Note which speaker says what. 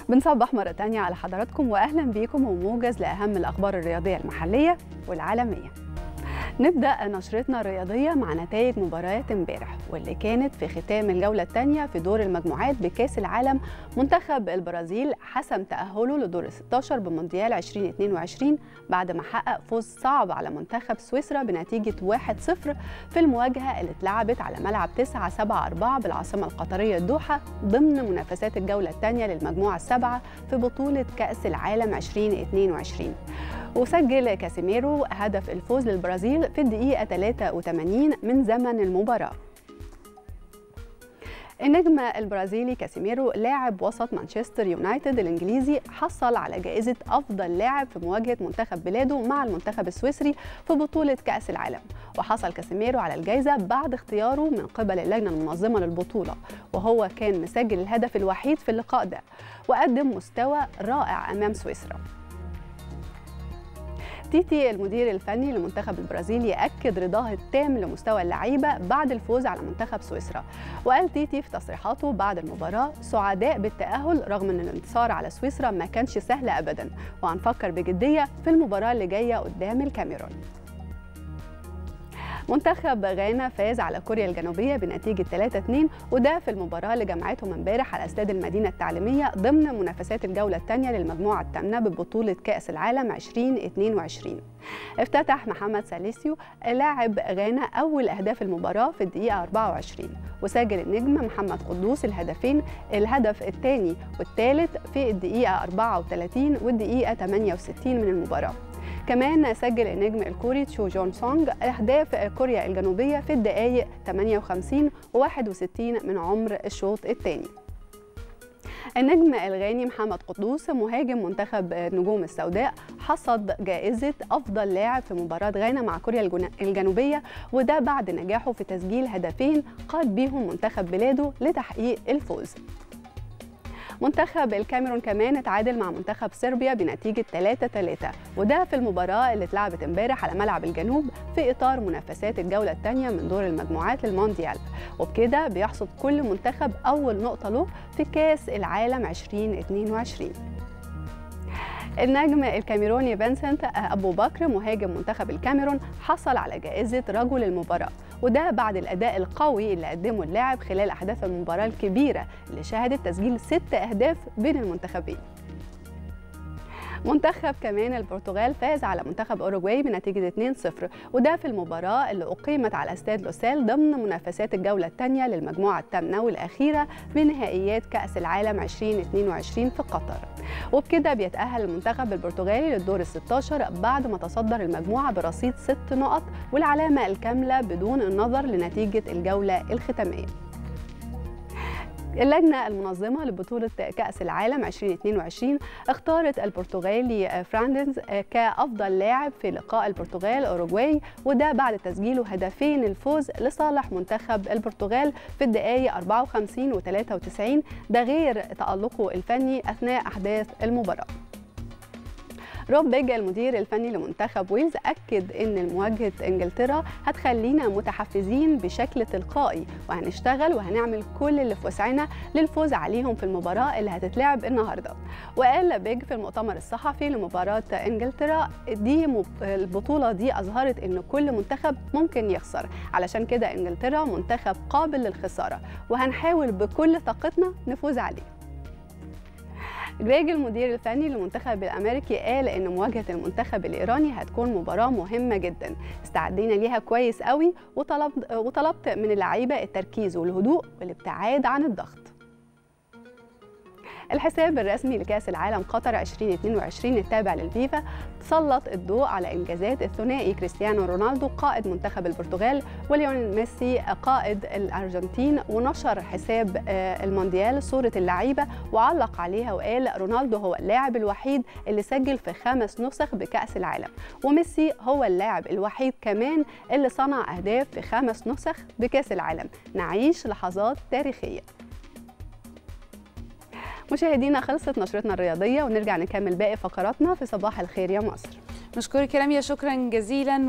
Speaker 1: بنصبح مرة تانية على حضراتكم وأهلا بيكم وموجز لأهم الأخبار الرياضية المحلية والعالمية نبدأ نشرتنا الرياضية مع نتائج مباريات امبارح واللي كانت في ختام الجولة الثانية في دور المجموعات بكأس العالم منتخب البرازيل حسم تأهله لدور 16 بمونديال 2022 بعد ما حقق فوز صعب على منتخب سويسرا بنتيجة 1-0 في المواجهة اللي اتلعبت على ملعب 974 بالعاصمة القطرية الدوحة ضمن منافسات الجولة الثانية للمجموعة السابعة في بطولة كأس العالم 2022 وسجل كاسيميرو هدف الفوز للبرازيل في الدقيقة 83 من زمن المباراة النجم البرازيلي كاسيميرو لاعب وسط مانشستر يونايتد الانجليزي حصل على جائزه افضل لاعب في مواجهه منتخب بلاده مع المنتخب السويسري في بطوله كاس العالم وحصل كاسيميرو على الجائزه بعد اختياره من قبل اللجنه المنظمه للبطوله وهو كان مسجل الهدف الوحيد في اللقاء ده وقدم مستوى رائع امام سويسرا تيتي المدير الفني لمنتخب البرازيل يأكد رضاه التام لمستوى اللعيبة بعد الفوز على منتخب سويسرا وقال تيتي في تصريحاته بعد المباراة سعداء بالتأهل رغم أن الانتصار على سويسرا ما كانش سهل أبدا وهنفكر بجدية في المباراة اللي جاية قدام الكاميرون منتخب غانا فاز على كوريا الجنوبيه بنتيجه 3-2 وده في المباراه اللي جمعتهم امبارح على استاد المدينه التعليميه ضمن منافسات الجوله الثانيه للمجموعه الثامنه ببطوله كاس العالم 2022 افتتح محمد ساليسيو لاعب غانا اول اهداف المباراه في الدقيقه 24 وسجل النجم محمد قدوس الهدفين الهدف الثاني والثالث في الدقيقه 34 والدقيقه 68 من المباراه كمان سجل النجم الكوري تشو جون سونج أهداف كوريا الجنوبية في الدقائق 58 و61 من عمر الشوط الثاني النجم الغاني محمد قدوس مهاجم منتخب نجوم السوداء حصد جائزة أفضل لاعب في مباراة غانا مع كوريا الجنوبية وده بعد نجاحه في تسجيل هدفين قاد بيهم منتخب بلاده لتحقيق الفوز منتخب الكاميرون كمان اتعادل مع منتخب صربيا بنتيجة 3-3 وده في المباراة اللي اتلعبت امبارح على ملعب الجنوب في إطار منافسات الجولة الثانية من دور المجموعات للمونديال وبكده بيحصد كل منتخب أول نقطة له في كأس العالم 2022 النجم الكاميروني فينسنت ابو بكر مهاجم منتخب الكاميرون حصل على جائزه رجل المباراه وده بعد الاداء القوي اللي قدمه اللاعب خلال احداث المباراه الكبيره اللي شهدت تسجيل ست اهداف بين المنتخبين منتخب كمان البرتغال فاز على منتخب اوروجواي بنتيجه 2-0 وده في المباراه اللي اقيمت على استاد لوسيل ضمن منافسات الجوله الثانيه للمجموعه الثامنه والاخيره بنهائيات كاس العالم 2022 في قطر وبكده بيتاهل المنتخب البرتغالي للدور ال 16 بعد ما تصدر المجموعه برصيد ست نقط والعلامه الكامله بدون النظر لنتيجه الجوله الختاميه اللجنة المنظمة لبطولة كأس العالم 2022 اختارت البرتغالي فراندنز كأفضل لاعب في لقاء البرتغال أوروغواي وده بعد تسجيله هدفين الفوز لصالح منتخب البرتغال في الدقائق 54 و 93 ده غير تألقه الفني أثناء أحداث المباراة. روب بيج المدير الفني لمنتخب ويلز أكد أن مواجهة إنجلترا هتخلينا متحفزين بشكل تلقائي وهنشتغل وهنعمل كل اللي في وسعنا للفوز عليهم في المباراة اللي هتتلعب النهاردة وقال بيج في المؤتمر الصحفي لمباراة إنجلترا دي البطولة دي أظهرت أن كل منتخب ممكن يخسر علشان كده إنجلترا منتخب قابل للخسارة وهنحاول بكل طاقتنا نفوز عليه جريج المدير الفني للمنتخب الامريكي قال ان مواجهه المنتخب الايراني هتكون مباراه مهمه جدا استعدينا ليها كويس قوي وطلبت وطلبت من اللعيبه التركيز والهدوء والابتعاد عن الضغط الحساب الرسمي لكأس العالم قطر 2022 التابع للفيفا سلط الضوء على إنجازات الثنائي كريستيانو رونالدو قائد منتخب البرتغال وليونيل ميسي قائد الأرجنتين ونشر حساب المونديال صورة اللعيبة وعلق عليها وقال رونالدو هو اللاعب الوحيد اللي سجل في خمس نسخ بكأس العالم وميسي هو اللاعب الوحيد كمان اللي صنع أهداف في خمس نسخ بكأس العالم نعيش لحظات تاريخية مشاهدينا خلصت نشرتنا الرياضية ونرجع نكمل باقي فقراتنا في صباح الخير يا مصر
Speaker 2: نشكرك يا رامية شكرا جزيلا